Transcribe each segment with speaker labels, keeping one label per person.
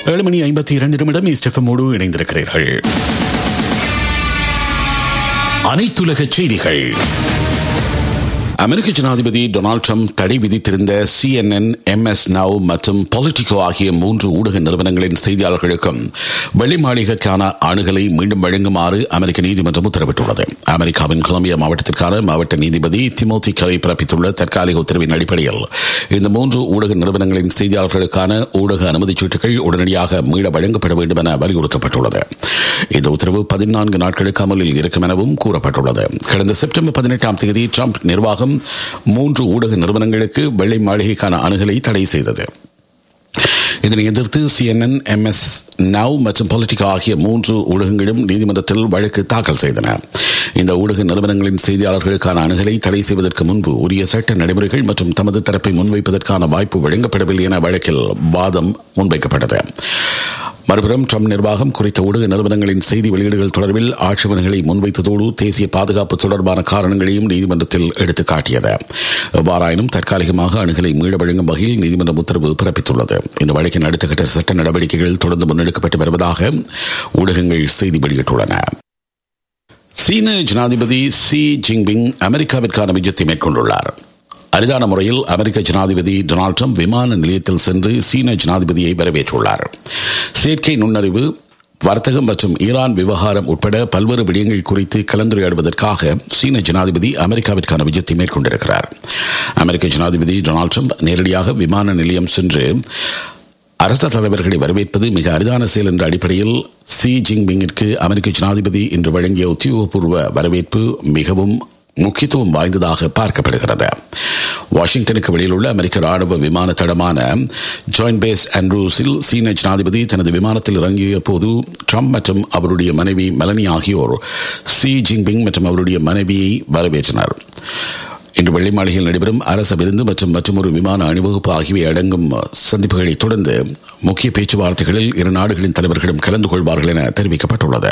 Speaker 1: ஏழு மணி ஐம்பத்தி இரண்டு நிமிடம் இஸ்டெஃபமோடு இணைந்திருக்கிறீர்கள் அனைத்துலக செய்திகள் அமெரிக்க ஜனாதிபதி டொனால்டு ட்ரம்ப் தடை விதித்திருந்த சிஎன்என் எம்எஸ் நவ் மற்றும் பொலிட்டிகோ ஆகிய மூன்று ஊடக நிறுவனங்களின் செய்தியாளர்களுக்கும் வெள்ளை மாளிகைக்கான அணுகலை மீண்டும் வழங்குமாறு அமெரிக்க நீதிமன்றம் உத்தரவிட்டுள்ளது அமெரிக்காவின் கொலம்பியா மாவட்டத்திற்கான மாவட்ட நீதிபதி திமோதி கலை பிறப்பித்துள்ள தற்காலிக உத்தரவின் அடிப்படையில் இந்த மூன்று ஊடக நிறுவனங்களின் செய்தியாளர்களுக்கான ஊடக அனுமதிச் சீட்டுகள் உடனடியாக மீள வழங்கப்பட வேண்டும் என வலியுறுத்தப்பட்டுள்ளது இந்த உத்தரவு பதினான்கு நாட்களுக்கு அமலில் இருக்கும் எனவும் கூறப்பட்டுள்ளது கடந்த செப்டம்பர் பதினெட்டாம் தேதி ட்ரம்ப் நிர்வாகம் மூன்று ஊடக நிறுவனங்களுக்கு வெள்ளை மாளிகைக்கான அணுகலை தடை செய்தது இதனை எதிர்த்து சிஎன்என் எம்எஸ் நவ் மற்றும் பொலிட்டிகா ஆகிய மூன்று ஊடகங்களும் நீதிமன்றத்தில் வழக்கு தாக்கல் செய்தன இந்த ஊடக நிறுவனங்களின் செய்தியாளர்களுக்கான அணுகலை தடை செய்வதற்கு முன்பு உரிய சட்ட நடைமுறைகள் மற்றும் தமது தரப்பை முன்வைப்பதற்கான வாய்ப்பு வழங்கப்படவில்லை என வழக்கில் வாதம் முன்வைக்கப்பட்டது மறுபுறம் ட்ரம்ப் நிர்வாகம் குறித்த ஊடக நிறுவனங்களின் செய்தி வெளியீடுகள் தொடர்பில் ஆட்சேபனைகளை முன்வைத்ததோடு தேசிய பாதுகாப்பு தொடர்பான காரணங்களையும் நீதிமன்றத்தில் எடுத்துக் காட்டியது எவ்வாறாயினும் தற்காலிகமாக அணுகலை மீள வழங்கும் வகையில் நீதிமன்றம் உத்தரவு பிறப்பித்துள்ளது இந்த வழக்கின் அடுத்த கட்ட சட்ட நடவடிக்கைகள் தொடர்ந்து முன்னெடுக்கப்பட்டு வருவதாக ஊடகங்கள் செய்தி வெளியிட்டுள்ளன சீன ஜனாதிபதி சி ஜின்பிங் அமெரிக்காவிற்கான விஜயத்தை மேற்கொண்டுள்ளார் அரிதான முறையில் அமெரிக்க ஜனாதிபதி டொனால்டு ட்ரம்ப் விமான நிலையத்தில் சென்று சீன ஜனாதிபதியை வரவேற்றுள்ளார் செயற்கை நுண்ணறிவு வர்த்தகம் மற்றும் ஈரான் விவகாரம் உட்பட பல்வேறு விடயங்கள் குறித்து கலந்துரையாடுவதற்காக சீன ஜனாதிபதி அமெரிக்காவிற்கான விஜயத்தை மேற்கொண்டிருக்கிறார் அமெரிக்க ஜனாதிபதி டொனால்டு ட்ரம்ப் நேரடியாக விமான நிலையம் சென்று அரச தலைவர்களை வரவேற்பது மிக அரிதான செயல் என்ற அடிப்படையில் சி ஜின்பிங்கிற்கு அமெரிக்க ஜனாதிபதி இன்று வழங்கிய உத்தியோகபூர்வ வரவேற்பு மிகவும் முக்கியத்துவம் வாய்ந்ததாக பார்க்கப்படுகிறது வாஷிங்டனுக்கு வெளியில் உள்ள அமெரிக்க ராணுவ விமான தடமான ஜாயின்ட் பேஸ் ஆண்ட்ரூஸில் சீன ஜனாதிபதி தனது விமானத்தில் இறங்கிய போது ட்ரம்ப் மற்றும் அவருடைய மனைவி மெலனி ஆகியோர் சி ஜின்பிங் மற்றும் அவருடைய மனைவியை வரவேற்றனர் இன்று வெள்ளை மாளிகையில் நடைபெறும் அரச விருந்து மற்றும் மற்றொரு விமான அணிவகுப்பு ஆகியவை அடங்கும் சந்திப்புகளை தொடர்ந்து முக்கிய பேச்சுவார்த்தைகளில் இரு நாடுகளின் தலைவர்களும் கலந்து கொள்வார்கள் என தெரிவிக்கப்பட்டுள்ளது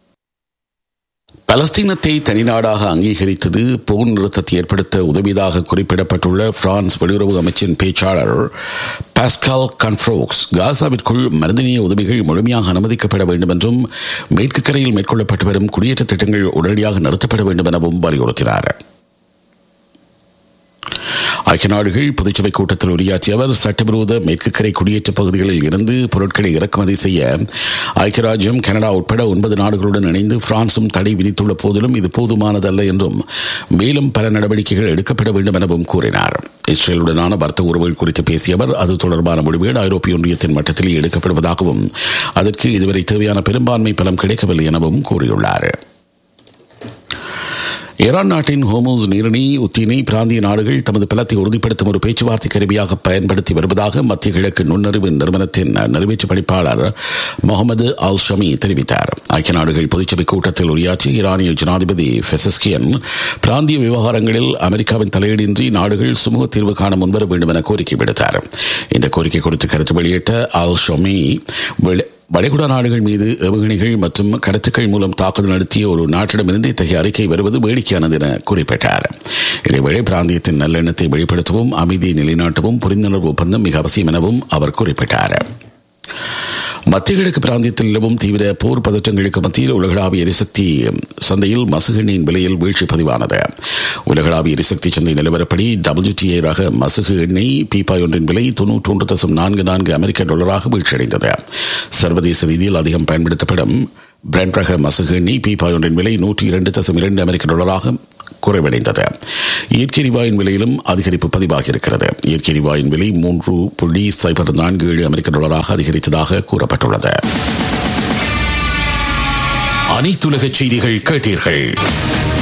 Speaker 1: பலஸ்தீனத்தை தனிநாடாக அங்கீகரித்தது போர் நிறுத்தத்தை ஏற்படுத்த உதவியதாக குறிப்பிடப்பட்டுள்ள பிரான்ஸ் வெளியுறவு அமைச்சின் பேச்சாளர் பாஸ்கால் கன்ஃப்ரோக்ஸ் காசாவிற்குள் மனிதநேய உதவிகள் முழுமையாக அனுமதிக்கப்பட வேண்டும் என்றும் மேற்கு கரையில் மேற்கொள்ளப்பட்டு வரும் குடியேற்ற திட்டங்கள் உடனடியாக நிறுத்தப்பட வேண்டும் எனவும் வலியுறுத்தினார் ஐக்கிய நாடுகள் பொதுச்சபை கூட்டத்தில் உரையாற்றிய அவர் சட்டவிரோத மேற்கு கரை குடியேற்ற பகுதிகளில் இருந்து பொருட்களை இறக்குமதி செய்ய ஐக்கிய ராஜ்யம் கனடா உட்பட ஒன்பது நாடுகளுடன் இணைந்து பிரான்சும் தடை விதித்துள்ள போதிலும் இது போதுமானதல்ல என்றும் மேலும் பல நடவடிக்கைகள் எடுக்கப்பட வேண்டும் எனவும் கூறினார் இஸ்ரேலுடனான வர்த்தக உறவுகள் குறித்து பேசிய அவர் அது தொடர்பான முடிவுகள் ஐரோப்பிய ஒன்றியத்தின் மட்டத்திலே எடுக்கப்படுவதாகவும் அதற்கு இதுவரை தேவையான பெரும்பான்மை பலம் கிடைக்கவில்லை எனவும் கூறியுள்ளார் ஈரான் நாட்டின் ஹோமோஸ் நீரிணை உத்தினை பிராந்திய நாடுகள் தமது பலத்தை உறுதிப்படுத்தும் ஒரு பேச்சுவார்த்தை கருவியாக பயன்படுத்தி வருவதாக மத்திய கிழக்கு நுண்ணறிவு நிறுவனத்தின் நிறைவேற்று பணிப்பாளர் முகமது அல் ஷமி தெரிவித்தார் ஐக்கிய நாடுகள் பொதுச்சபை கூட்டத்தில் உரையாற்றிய ஈரானிய ஜனாதிபதி ஃபெசஸ்கியன் பிராந்திய விவகாரங்களில் அமெரிக்காவின் தலையீடின்றி நாடுகள் சுமூக தீர்வு காண முன்வர வேண்டும் என கோரிக்கை விடுத்தார் இந்த கோரிக்கை குறித்து கருத்து வெளியிட்ட அல் ஷமி வளைகுடா நாடுகள் மீது ஏவுகணைகள் மற்றும் கருத்துக்கள் மூலம் தாக்குதல் நடத்திய ஒரு நாட்டிடமிருந்து இத்தகைய அறிக்கை வருவது வேடிக்கையானது என குறிப்பிட்டார் இதேவேளை பிராந்தியத்தின் நல்லெண்ணத்தை வெளிப்படுத்தவும் அமைதியை நிலைநாட்டவும் புரிந்துணர்வு ஒப்பந்தம் மிக அவசியம் எனவும் அவர் குறிப்பிட்டார் மத்திய கிழக்கு பிராந்தியத்தில் நிலவும் தீவிர போர் பதற்றங்களுக்கு மத்தியில் உலகளாவிய எரிசக்தி சந்தையில் மசுகு எண்ணெயின் விலையில் வீழ்ச்சி பதிவானது உலகளாவிய எரிசக்தி சந்தை நிலவரப்படி டபிள்யூடிஏ ரக மசுகு எண்ணெய் பீப்பாய் ஒன்றின் விலை தொன்னூற்றி ஒன்று தசம் நான்கு நான்கு அமெரிக்க டாலராக வீழ்ச்சியடைந்தது சர்வதேச ரீதியில் அதிகம் பயன்படுத்தப்படும் பிராண்ட் ரக மசுகு எண்ணெய் பீப்பாய் ஒன்றின் விலை நூற்றி இரண்டு தசம் இரண்டு அமெரிக்க டாலராக குறைவடைந்தது இயற்கை எரிவாயின் விலையிலும் அதிகரிப்பு பதிவாகியிருக்கிறது இயற்கை எரிவாயின் விலை மூன்று புள்ளி சைபர் நான்கு ஏழு அமெரிக்க டாலராக அதிகரித்ததாக கூறப்பட்டுள்ளது அனைத்துலக செய்திகள் கேட்டீர்கள்